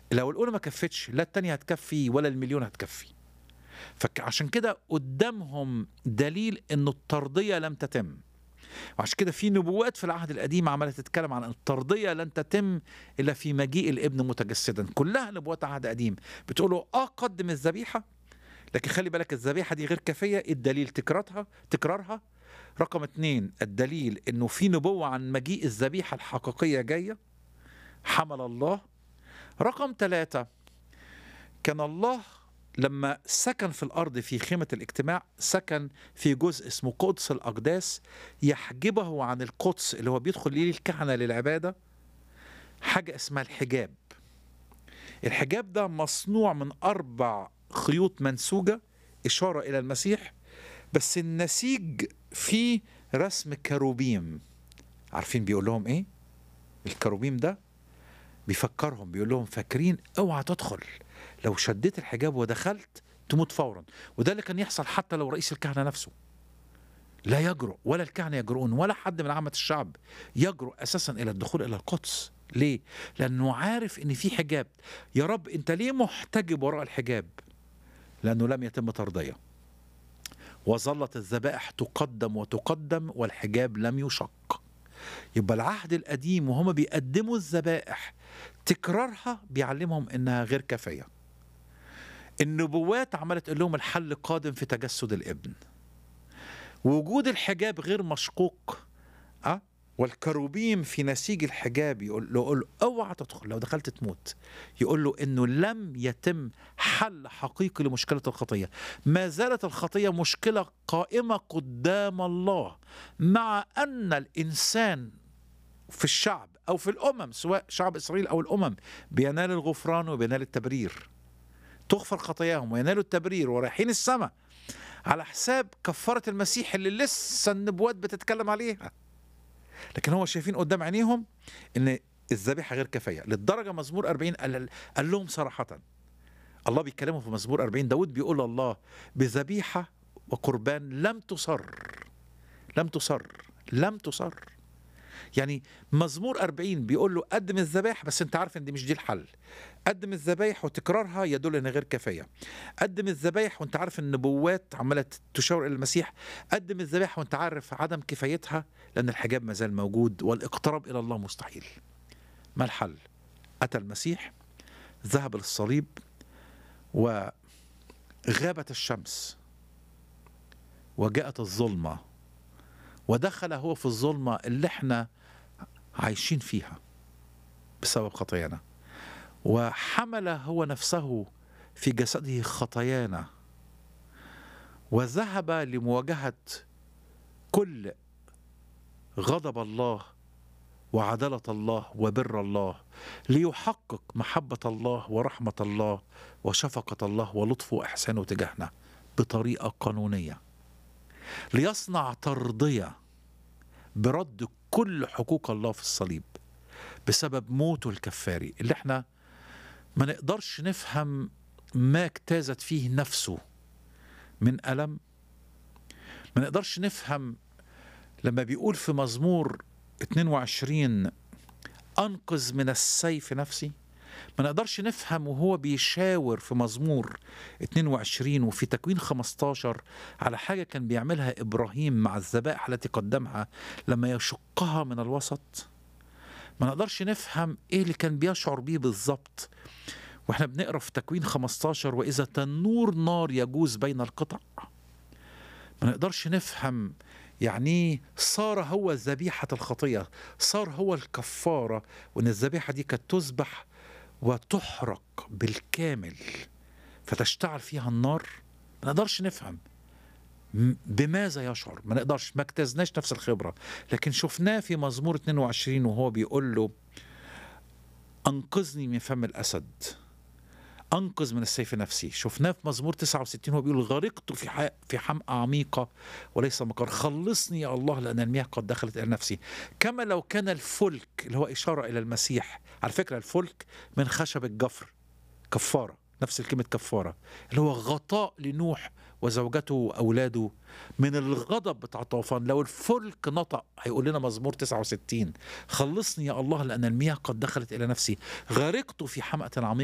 لو الأولى ما كفتش لا التانية هتكفي ولا المليون هتكفي فعشان كده قدامهم دليل انه الترضية لم تتم وعشان كده في نبوات في العهد القديم عماله تتكلم عن الترضيه لن تتم الا في مجيء الابن متجسدا كلها نبوات عهد قديم بتقول له اه قدم الذبيحه لكن خلي بالك الذبيحه دي غير كافيه الدليل تكرارها تكرارها رقم اتنين الدليل انه في نبوه عن مجيء الذبيحه الحقيقيه جايه حمل الله رقم ثلاثة كان الله لما سكن في الأرض في خيمة الاجتماع سكن في جزء اسمه قدس الأقداس يحجبه عن القدس اللي هو بيدخل ليه الكهنة للعبادة حاجة اسمها الحجاب الحجاب ده مصنوع من أربع خيوط منسوجة إشارة إلى المسيح بس النسيج فيه رسم كروبيم عارفين بيقول لهم إيه؟ الكروبيم ده بيفكرهم بيقول لهم فاكرين اوعى تدخل لو شديت الحجاب ودخلت تموت فورا وده اللي كان يحصل حتى لو رئيس الكهنه نفسه لا يجرؤ ولا الكهنه يجرؤون ولا حد من عامه الشعب يجرؤ اساسا الى الدخول الى القدس ليه؟ لانه عارف ان في حجاب يا رب انت ليه محتجب وراء الحجاب؟ لانه لم يتم ترضيه وظلت الذبائح تقدم وتقدم والحجاب لم يشق يبقى العهد القديم وهم بيقدموا الذبائح تكرارها بيعلمهم انها غير كافيه النبوات عماله تقول لهم الحل قادم في تجسد الابن وجود الحجاب غير مشقوق أه؟ والكروبيم في نسيج الحجاب يقول له, يقول له اوعى تدخل لو دخلت تموت يقول له انه لم يتم حل حقيقي لمشكله الخطيه ما زالت الخطيه مشكله قائمه قدام الله مع ان الانسان في الشعب او في الامم سواء شعب اسرائيل او الامم بينال الغفران وبينال التبرير تغفر خطاياهم وينالوا التبرير ورايحين السماء على حساب كفاره المسيح اللي لسه النبوات بتتكلم عليها لكن هو شايفين قدام عينيهم ان الذبيحه غير كافيه للدرجه مزمور 40 قال, قال لهم صراحه الله بيتكلموا في مزمور 40 داود بيقول الله بذبيحه وقربان لم تصر لم تصر لم تصر يعني مزمور 40 بيقول له قدم الذبائح بس انت عارف ان دي مش دي الحل قدم الذبائح وتكرارها يدل انها غير كافيه قدم الذبائح وانت عارف النبوات عماله تشاور الى المسيح قدم الذبائح وانت عارف عدم كفايتها لان الحجاب ما زال موجود والاقتراب الى الله مستحيل ما الحل اتى المسيح ذهب للصليب وغابت الشمس وجاءت الظلمه ودخل هو في الظلمه اللي احنا عايشين فيها بسبب خطايانا وحمل هو نفسه في جسده خطايانا وذهب لمواجهه كل غضب الله وعداله الله وبر الله ليحقق محبه الله ورحمه الله وشفقه الله ولطفه واحسانه تجاهنا بطريقه قانونيه ليصنع ترضيه برد كل حقوق الله في الصليب بسبب موته الكفاري اللي احنا ما نقدرش نفهم ما اجتازت فيه نفسه من ألم ما نقدرش نفهم لما بيقول في مزمور 22 أنقذ من السيف نفسي ما نقدرش نفهم وهو بيشاور في مزمور 22 وفي تكوين 15 على حاجة كان بيعملها إبراهيم مع الذبائح التي قدمها لما يشقها من الوسط ما نقدرش نفهم إيه اللي كان بيشعر بيه بالظبط واحنا بنقرا في تكوين 15 واذا تنور نار يجوز بين القطع ما نقدرش نفهم يعني صار هو ذبيحة الخطية صار هو الكفارة وان الذبيحة دي كانت تذبح وتحرق بالكامل فتشتعل فيها النار ما نقدرش نفهم بماذا يشعر ما نقدرش ما اجتزناش نفس الخبرة لكن شفناه في مزمور 22 وهو بيقول له أنقذني من فم الأسد أنقذ من السيف نفسي شفناه في مزمور 69 هو بيقول غرقت في في حمقى عميقة وليس مقر خلصني يا الله لأن المياه قد دخلت إلى نفسي كما لو كان الفلك اللي هو إشارة إلى المسيح على فكرة الفلك من خشب الجفر كفارة نفس الكلمة كفارة اللي هو غطاء لنوح وزوجته وأولاده من الغضب بتاع الطوفان لو الفلك نطق هيقول لنا مزمور 69 خلصني يا الله لأن المياه قد دخلت إلى نفسي غرقت في حمأة عميقة